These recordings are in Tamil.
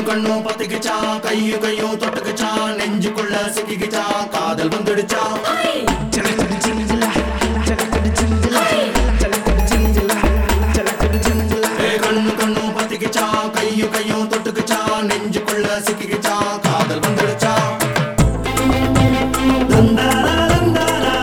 கண்ணும் பத்திக்கிச்சா கையும் கையும் தொட்டுக்கிச்சா நெஞ்சுக்குள்ள சிக்கிக்கிச்சா காதல் வந்துடுச்சா ஏ கண்ணு கண்ணும் பத்திக்கிச்சா கையும் கையும் தொட்டுக்கிச்சா நெஞ்சுக்குள்ள சிக்கிக்கிச்சா காதல் வந்துடுச்சா தந்தாரா தந்தாரா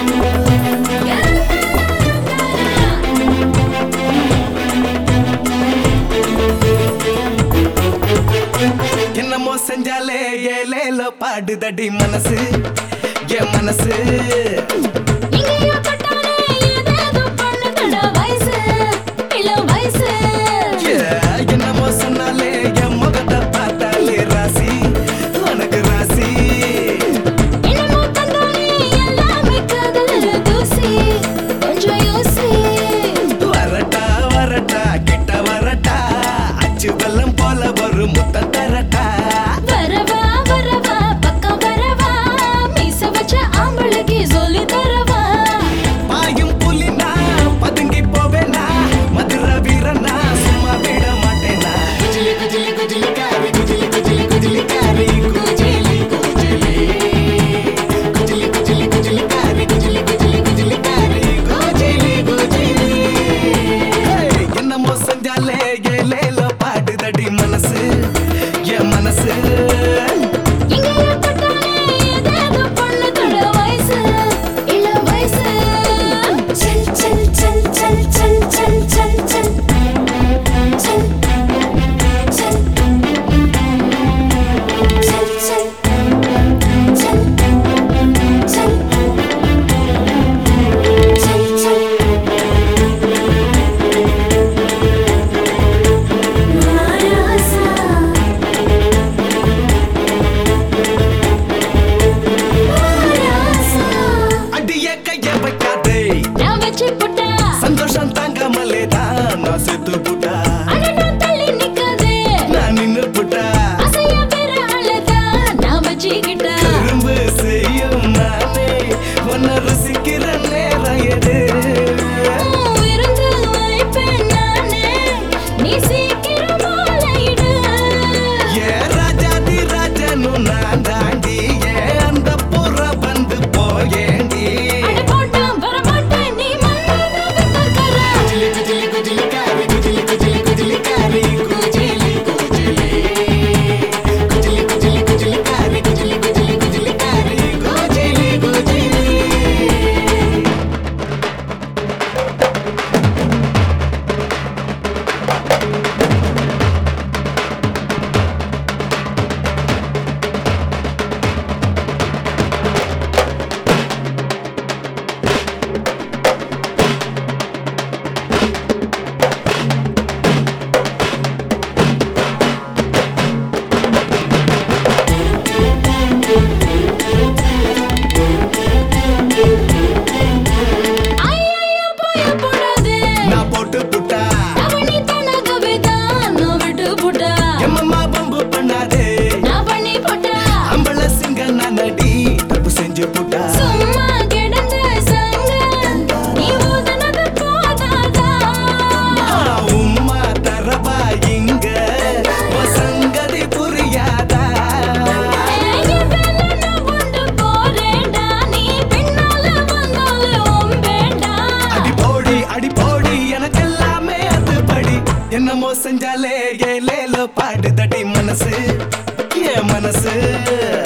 என்னமோ செஞ்சாலே ஏலேல பாடுதடி மனசு என் மனசு எங்கேயோ தொட்டாலே ஏதேதோ பண்ணுதடா வயசு, இளம் வயசு. Yeah, என்னமோ சொன்னாலே என் முகத்தை பார்த்தாலே ராசி உனக்கு ராசி என்னமோ தந்தாலே எல்லாமே காதல்ல தூசி. கொஞ்சம் யோசி. வரட்டா வரட்டா கிட்ட வரட்டா அச்சு வெள்ளம் போல ஒரு முத்த தரட்டா வரவா, வரவா, பக்கம் வரவா. மீச வச்ச ஆம்பளைக்கு சொல்லித் தரவா. பாயும் புலினா பதுங்கி போவேனா மதுர வீரனா சும்மா விட மாட்டேனா குஜிலி குஜிலி குஜிலி காரி குஜிலி குஜிலி குஜிலி காரி குஜிலி குஜிலி குஜிலி குஜிலி குஜிலி காரி குஜிலி குஜிலி குஜிலி காரி குஜிலி குஜிலி Hey, என்னமோ செஞ்சாலே ஏலேல பாடுதடி மனசு என் மனசு எங்கேயோ தொட்டாலே ஏதேதோ பண்ணுதடா வயசு, இளம் வயசு. சல், சல், சல், சல், சல், சல், சல், சல். சல். சல். சல், சல். சல். சல். சல், சல். மாராசா மாராசா அடிய கைய வைக்காதே நான் வச்சு புட்டா சந்தோஷம் தாங்காமலே தான் நான் செத்து புட்டா அடடா தள்ளி நிக்காதே நான் நின்னு புட்டா அசைய வேற அழகா நான் வச்சுக்கிட்டா திரும்ப செய்யும் நானே உன்னை ரசிக்கிற நேரம் எது இருந்து வைப்பேன் நானே நீ சீக்கிரம் மாலையிடு ஏ ராஜாதி ராஜனும் நான் தாண்டி ஏ அந்த புற வந்து போயேண்டி அட போட்டான் வரமாட்டேன் நீ மன்னன வித்தக்கரா குஜிலி குஜிலி குஜிலி காரி குஜிலி குஜிலி குஜிலி காரி குஜிலி குஜிலி குஜிலி குஜிலி குஜிலி காரி குஜிலி குஜிலி குஜிலி காரி குஜிலி குஜிலி ஐயையோ போய போடாதே நான் போட்டு புட்டா அவனி தனகவே தான் நான் விட்டு புட்டா எம்மம்மா பம்பு பண்ணாதே நான் பண்ணி போட்டா அம்பள சிங்க நான் அடி தப்பு செஞ்சு புட்டா சும்மா கிடந்த சங்க நீ ஊதுனது போதாதா ஆ, உம்மா தரவா இங்க உன் சங்கதி புரியாதா ஏய் வேலை நான் கொண்டு போறேன்டா நீ பின்னால வந்தாலும் ஒம்பேண்டா அடி போடி அடி போடி எனக்கு எல்லாமே அது படி என்னமோ செஞ்சாலே ஏலேல பாடுதடி மனசு என் மனசு